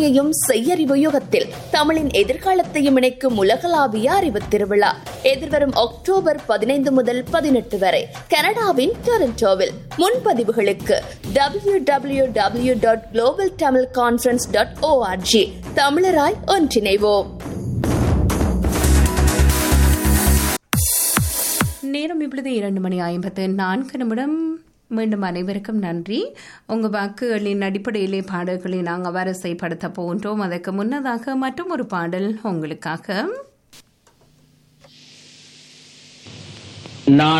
புதுமையையும் செய்யறிவு யுகத்தில் தமிழின் எதிர்காலத்தையும் இணைக்கும் உலகளாவிய அறிவு திருவிழா எதிர்வரும் அக்டோபர் பதினைந்து முதல் பதினெட்டு வரை கனடாவின் டொரண்டோவில் முன்பதிவுகளுக்கு W W W dot global Tamil conference dot O R G தமிழராய் ஒன்றிணைவோம் நேரம் இப்பொழுது இரண்டு மணி ஐம்பத்து நான்கு நிமிடம் மீண்டும் அனைவருக்கும் நன்றி உங்கள் வாக்குகளின் அடிப்படையிலே பாடல்களை நாங்கள் வரிசைப்படுத்த போன்றோம் அதற்கு முன்னதாக மற்றும் ஒரு பாடல் உங்களுக்காக நான்